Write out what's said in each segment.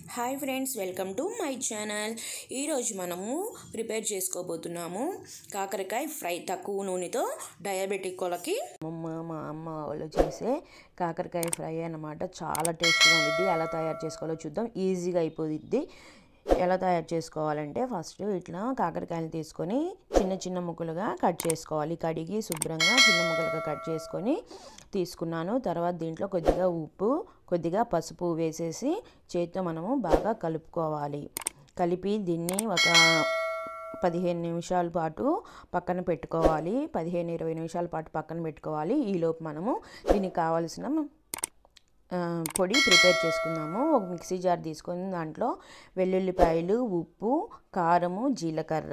hi friends welcome to my channel ఈరోజు మనము prepare చేసుకోబోతున్నాము కాకరకాయ ఫ్రై తక్కువ నూనెతో డయాబెటిక్ వాళ్ళకి అమ్మ మా అమ్మ వాళ్ళు చేసే కాకరకాయ ఫ్రై అన్నమాట చాలా టేస్ట్గా ఉండిద్ది ఎలా తయారు చేసుకోవాలో చూద్దాం ఈజీగా అయిపోద్ది ఎలా తయారు చేసుకోవాలంటే ఫస్ట్ ఇట్లా కాకరకాయలు తీసుకొని చిన్న చిన్న ముక్కలుగా కట్ చేసుకోవాలి కడిగి శుభ్రంగా చిన్న ముక్కలుగా కట్ చేసుకొని తీసుకున్నాను తర్వాత దీంట్లో కొద్దిగా ఉప్పు కొద్దిగా పసుపు వేసేసి చేతితో మనము బాగా కలుపుకోవాలి కలిపి దీన్ని ఒక పదిహేను నిమిషాల పాటు పక్కన పెట్టుకోవాలి పదిహేను ఇరవై నిమిషాల పాటు పక్కన పెట్టుకోవాలి ఈలోపు మనము దీనికి కావాల్సిన ఆ, పొడి ప్రిపేర్ చేసుకుందాము ఒక మిక్సీ జార్ తీసుకొని దాంట్లో వెల్లుల్లిపాయలు ఉప్పు కారము జీలకర్ర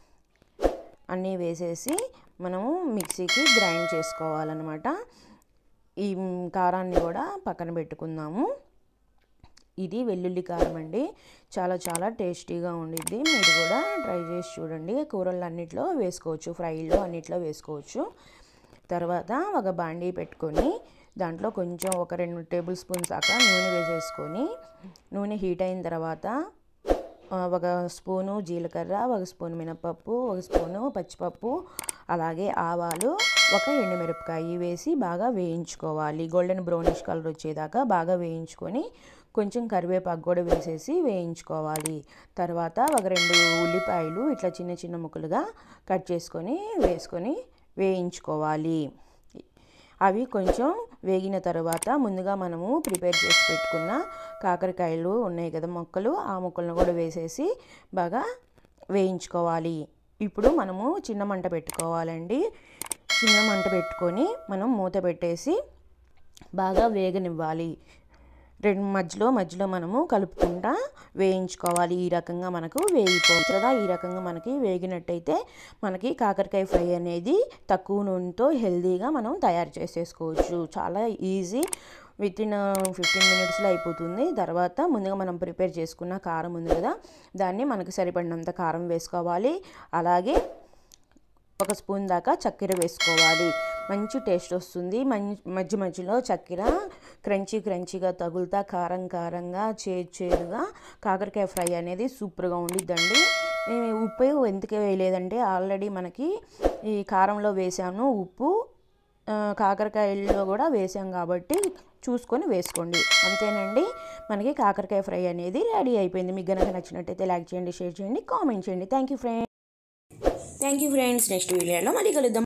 అన్నీ వేసేసి మనము మిక్సీకి గ్రైండ్ చేసుకోవాలన్నమాట ఈ కారాన్ని కూడా పక్కన పెట్టుకుందాము ఇది వెల్లుల్లి కారం అండి చాలా చాలా టేస్టీగా ఉండిద్ది మీరు కూడా ట్రై చేసి చూడండి కూరలు అన్నిట్లో వేసుకోవచ్చు ఫ్రైలో అన్నిట్లో వేసుకోవచ్చు తర్వాత ఒక బాండీ పెట్టుకొని దాంట్లో కొంచెం ఒక రెండు టేబుల్ స్పూన్స్ దాకా నూనె వేసేసుకొని నూనె హీట్ అయిన తర్వాత ఆ, ఒక స్పూను జీలకర్ర ఒక స్పూన్ మినపప్పు ఒక స్పూను పచ్చిపప్పు అలాగే ఆవాలు ఒక ఎండుమిరపకాయ వేసి బాగా వేయించుకోవాలి గోల్డెన్ బ్రౌనిష్ కలర్ వచ్చేదాకా బాగా వేయించుకొని కొంచెం కరివేపాకు కూడా వేసేసి వేయించుకోవాలి తర్వాత ఒక రెండు ఉల్లిపాయలు ఇట్లా చిన్న చిన్న ముక్కలుగా కట్ చేసుకొని వేసుకొని వేయించుకోవాలి అవి కొంచెం వేగిన తర్వాత ముందుగా మనము ప్రిపేర్ చేసి పెట్టుకున్న కాకరకాయలు ఉన్నాయి కదా మొక్కలు ఆ మొక్కలను కూడా వేసేసి బాగా వేయించుకోవాలి ఇప్పుడు మనము చిన్న మంట పెట్టుకోవాలండి చిన్న మంట పెట్టుకొని మనం మూత పెట్టేసి బాగా వేగనివ్వాలి రెండు మధ్యలో మధ్యలో మనము కలుపుకుంటా వేయించుకోవాలి ఈ రకంగా మనకు వేగిపోవచ్చు కదా ఈ రకంగా మనకి వేగినట్టయితే మనకి కాకరకాయ ఫ్రై అనేది తక్కువ నూనెతో హెల్తీగా మనం తయారు చేసేసుకోవచ్చు చాలా ఈజీ విత్ ఇన్ ఫిఫ్టీన్ మినిట్స్లో అయిపోతుంది తర్వాత ముందుగా మనం ప్రిపేర్ చేసుకున్న కారం ఉంది కదా దాన్ని మనకు సరిపడినంత కారం వేసుకోవాలి అలాగే ఒక స్పూన్ దాకా చక్కెర వేసుకోవాలి మంచి టేస్ట్ వస్తుంది మంచి మధ్య మధ్యలో చక్కెర క్రంచీ క్రంచీగా తగులుతా కారం కారంగా చేదు చేదుగా కాకరకాయ ఫ్రై అనేది సూపర్గా ఉండిద్దండి ఈ ఉప్పు ఎందుకు వేయలేదంటే ఆల్రెడీ మనకి ఈ కారంలో వేసాను ఉప్పు ఆ, కాకరకాయల్లో కూడా వేసాం కాబట్టి చూసుకొని వేసుకోండి అంతేనండి మనకి కాకరకాయ ఫ్రై అనేది రెడీ అయిపోయింది మీకు కనుక నచ్చినట్టయితే లైక్ చేయండి షేర్ చేయండి కామెంట్ చేయండి thank you friends thank you friends next వీడియోలో మళ్ళీ కలుద్దాం